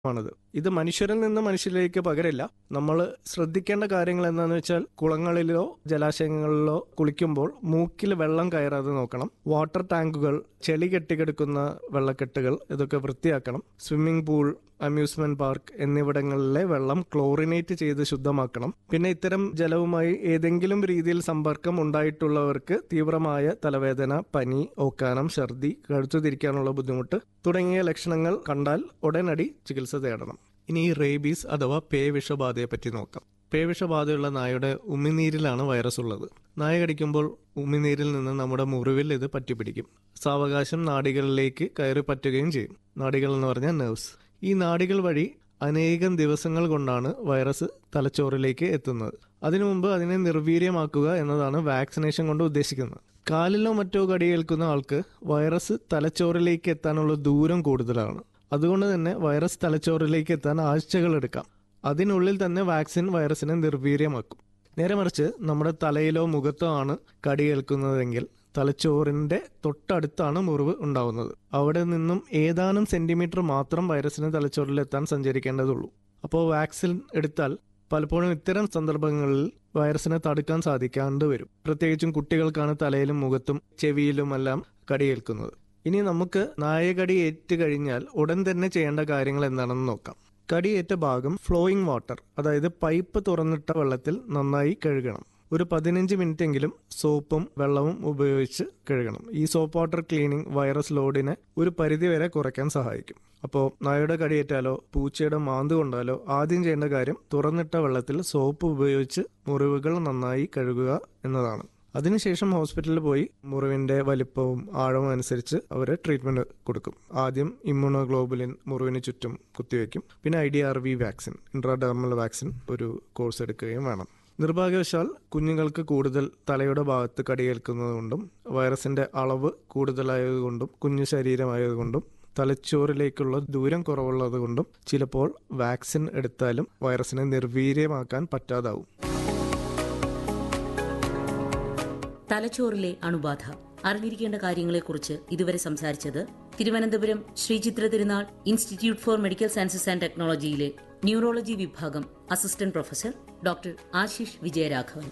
ആണത് ഇത് മനുഷ്യരിൽ നിന്ന് മനുഷ്യരിലേക്ക് പകരില്ല നമ്മൾ ശ്രദ്ധിക്കേണ്ട കാര്യങ്ങൾ എന്താണെന്ന് വെച്ചാൽ കുളങ്ങളിലോ ജലാശയങ്ങളിലോ കുളിക്കുമ്പോൾ മൂക്കിൽ വെള്ളം കയറാതെ നോക്കണം വാട്ടർ ടാങ്കുകൾ ചെളി കെട്ടിക്കിടക്കുന്ന വെള്ളക്കെട്ടുകൾ ഇതൊക്കെ വൃത്തിയാക്കണം സ്വിമ്മിംഗ് പൂൾ അമ്യൂസ്മെന്റ് പാർക്ക് എന്നിവിടങ്ങളിലെ വെള്ളം ക്ലോറിനേറ്റ് ചെയ്ത് ശുദ്ധമാക്കണം പിന്നെ ഇത്തരം ജലവുമായി ഏതെങ്കിലും രീതിയിൽ സമ്പർക്കം ഉണ്ടായിട്ടുള്ളവർക്ക് തീവ്രമായ തലവേദന പനി ഓക്കാനം ഛർദി കഴുത്തു തിരിക്കാനുള്ള ബുദ്ധിമുട്ട് തുടങ്ങിയ ലക്ഷണങ്ങൾ കണ്ടാൽ ഉടനടി ചികിത്സ തേടണം ഇനി ഈ റേബീസ് അഥവാ പേ വിഷബാധയെ പറ്റി നോക്കാം പേ വിഷബാധയുള്ള നായയുടെ ഉമിനീരിലാണ് വൈറസ് ഉള്ളത് നായ കടിക്കുമ്പോൾ ഉമിനീരിൽ നിന്ന് നമ്മുടെ മുറിവിൽ ഇത് പറ്റിപ്പിടിക്കും സാവകാശം നാടികളിലേക്ക് കയറി പറ്റുകയും ചെയ്യും നാടികൾ എന്ന് പറഞ്ഞാൽ നെർവ്സ് ഈ നാടികൾ വഴി അനേകം ദിവസങ്ങൾ കൊണ്ടാണ് വൈറസ് തലച്ചോറിലേക്ക് എത്തുന്നത് അതിനു മുമ്പ് അതിനെ നിർവീര്യമാക്കുക എന്നതാണ് വാക്സിനേഷൻ കൊണ്ട് ഉദ്ദേശിക്കുന്നത് കാലിലോ മറ്റോ കടിയേൽക്കുന്ന ആൾക്ക് വൈറസ് തലച്ചോറിലേക്ക് എത്താനുള്ള ദൂരം കൂടുതലാണ് അതുകൊണ്ട് തന്നെ വൈറസ് തലച്ചോറിലേക്ക് എത്താൻ ആഴ്ചകൾ എടുക്കാം അതിനുള്ളിൽ തന്നെ വാക്സിൻ വൈറസിനെ നിർവീര്യമാക്കും നേരെ മറിച്ച് നമ്മുടെ തലയിലോ മുഖത്തോ ആണ് കടിയേൽക്കുന്നതെങ്കിൽ തലച്ചോറിന്റെ തൊട്ടടുത്താണ് മുറിവ് ഉണ്ടാവുന്നത് അവിടെ നിന്നും ഏതാനും സെന്റിമീറ്റർ മാത്രം വൈറസിന് തലച്ചോറിലെത്താൻ സഞ്ചരിക്കേണ്ടതുള്ളൂ അപ്പോൾ വാക്സിൻ എടുത്താൽ പലപ്പോഴും ഇത്തരം സന്ദർഭങ്ങളിൽ വൈറസിനെ തടുക്കാൻ സാധിക്കാണ്ട് വരും പ്രത്യേകിച്ചും കുട്ടികൾക്കാണ് തലയിലും മുഖത്തും ചെവിയിലുമെല്ലാം കടിയേൽക്കുന്നത് ഇനി നമുക്ക് നായകടി ഏറ്റ് കഴിഞ്ഞാൽ ഉടൻ തന്നെ ചെയ്യേണ്ട കാര്യങ്ങൾ എന്താണെന്ന് നോക്കാം കടിയേറ്റ ഭാഗം ഫ്ലോയിങ് വാട്ടർ അതായത് പൈപ്പ് തുറന്നിട്ട വെള്ളത്തിൽ നന്നായി കഴുകണം ഒരു പതിനഞ്ച് മിനിറ്റെങ്കിലും സോപ്പും വെള്ളവും ഉപയോഗിച്ച് കഴുകണം ഈ സോപ്പ് വാട്ടർ ക്ലീനിങ് വൈറസ് ലോഡിനെ ഒരു പരിധിവരെ കുറയ്ക്കാൻ സഹായിക്കും അപ്പോൾ നായയുടെ കടിയേറ്റാലോ പൂച്ചയുടെ മാന്ത് കൊണ്ടാലോ ആദ്യം ചെയ്യേണ്ട കാര്യം തുറന്നിട്ട വെള്ളത്തിൽ സോപ്പ് ഉപയോഗിച്ച് മുറിവുകൾ നന്നായി കഴുകുക എന്നതാണ് അതിനുശേഷം ഹോസ്പിറ്റലിൽ പോയി മുറിവിന്റെ വലിപ്പവും ആഴവും അനുസരിച്ച് അവർ ട്രീറ്റ്മെന്റ് കൊടുക്കും ആദ്യം ഇമ്മ്യൂണോഗ്ലോബുലിൻ മുറിവിന് ചുറ്റും കുത്തിവെക്കും പിന്നെ I D R V vaccine intradermal vaccine ഒരു കോഴ്സ് എടുക്കുകയും വേണം നിർഭാഗ്യവശാൽ കുഞ്ഞുങ്ങൾക്ക് കൂടുതൽ തലയുടെ ഭാഗത്ത് കടിയേൽക്കുന്നതുകൊണ്ടും വൈറസിന്റെ അളവ് കൂടുതലായതുകൊണ്ടും കുഞ്ഞു ശരീരമായതുകൊണ്ടും തലച്ചോറിലേക്കുള്ള ദൂരം കുറവുള്ളതുകൊണ്ടും ചിലപ്പോൾ വാക്സിൻ എടുത്താലും വൈറസിനെ നിർവീര്യമാക്കാൻ പറ്റാതാവും തലച്ചോറിലെ അണുബാധ അറിഞ്ഞിരിക്കേണ്ട കാര്യങ്ങളെക്കുറിച്ച് ഇതുവരെ സംസാരിച്ചത് Thiruvananthapuram Sree Chitra Thirunal institute for medical sciences and ടെക്നോളജിയിലെ ന്യൂറോളജി വിഭാഗം assistant professor doctor Ashish Vijayaraghavan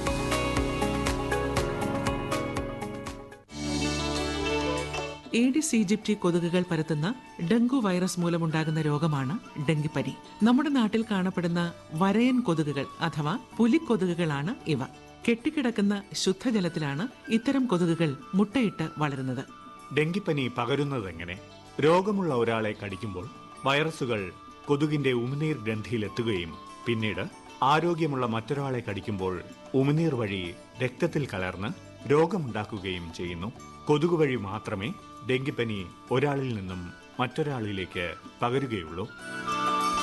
Aedes aegypti കൊതുകുകൾ പരത്തുന്ന ഡെങ്കു വൈറസ് മൂലമുണ്ടാകുന്ന രോഗമാണ് ഡെങ്കിപ്പനി നമ്മുടെ നാട്ടിൽ കാണപ്പെടുന്ന വരയൻ കൊതുകുകൾ അഥവാ പുലിക്കൊതുകുകളാണ് ഇവ കെട്ടിക്കിടക്കുന്ന ശുദ്ധജലത്തിലാണ് ഇത്തരം കൊതുകുകൾ മുട്ടയിട്ട് വളരുന്നത് ഡെങ്കിപ്പനി പകരുന്നതെങ്ങനെ രോഗമുള്ള ഒരാളെ കടിക്കുമ്പോൾ വൈറസുകൾ കൊതുകിന്റെ ഉമിനീർ ഗ്രന്ഥിയിലെത്തുകയും പിന്നീട് ആരോഗ്യമുള്ള മറ്റൊരാളെ കടിക്കുമ്പോൾ ഉമിനീർ വഴി രക്തത്തിൽ കലർന്ന് രോഗമുണ്ടാക്കുകയും ചെയ്യുന്നു കൊതുക് വഴി മാത്രമേ ഡെങ്കിപ്പനി ഒരാളിൽ നിന്നും മറ്റൊരാളിലേക്ക് പകരുകയുള്ളൂ